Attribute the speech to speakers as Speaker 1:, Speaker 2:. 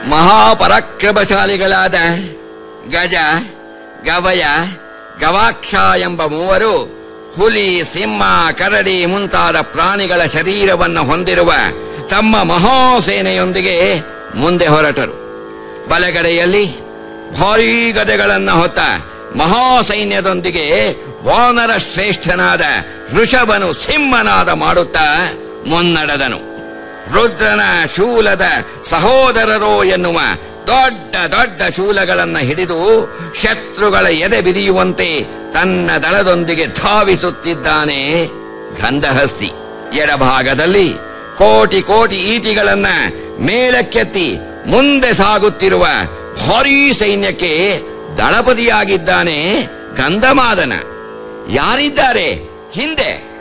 Speaker 1: ಮಹಾಪರಾಕ್ರಮಶಾಲಿಗಳಾದ ಗಜ ಗವಯ ಗವಾಕ್ಷ ಎಂಬ ಮೂವರು ಹುಲಿ ಸಿಂಹ ಕರಡಿ ಮುಂತಾದ ಪ್ರಾಣಿಗಳ ಶರೀರವನ್ನು ಹೊಂದಿರುವ ತಮ್ಮ ಮಹಾಸೇನೆಯೊಂದಿಗೆ ಮುಂದೆ ಹೊರಟರು ಬಲಗಡೆಯಲ್ಲಿ ಭಾರೀ ಗದೆಗಳನ್ನು ಹೊತ್ತ ಮಹಾಸೈನ್ಯದೊಂದಿಗೆ ವಾನರ ಶ್ರೇಷ್ಠನಾದ ಋಷಭನು ಸಿಂಹನಾದ ಮಾಡುತ್ತಾ ಮುನ್ನಡೆದನು ರುದ್ರನ ಶೂಲದ ಸಹೋದರರೋ ಎನ್ನುವ ದೊಡ್ಡ ದೊಡ್ಡ ಶೂಲಗಳನ್ನು ಹಿಡಿದು ಶತ್ರುಗಳ ಎದೆ ಬಿರಿಯುವಂತೆ ತನ್ನ ದಳದೊಂದಿಗೆ ಧಾವಿಸುತ್ತಿದ್ದಾನೆ ಗಂಧಹಸ್ತಿ ಎಡಭಾಗದಲ್ಲಿ ಕೋಟಿ ಕೋಟಿ ಈಟಿಗಳನ್ನ ಮೇಲಕ್ಕೆತ್ತಿ ಮುಂದೆ ಸಾಗುತ್ತಿರುವ ಭಾರೀ ಸೈನ್ಯಕ್ಕೆ ದಳಪತಿಯಾಗಿದ್ದಾನೆ ಗಂಧಮಾದನ ಯಾರಿದ್ದಾರೆ ಹಿಂದೆ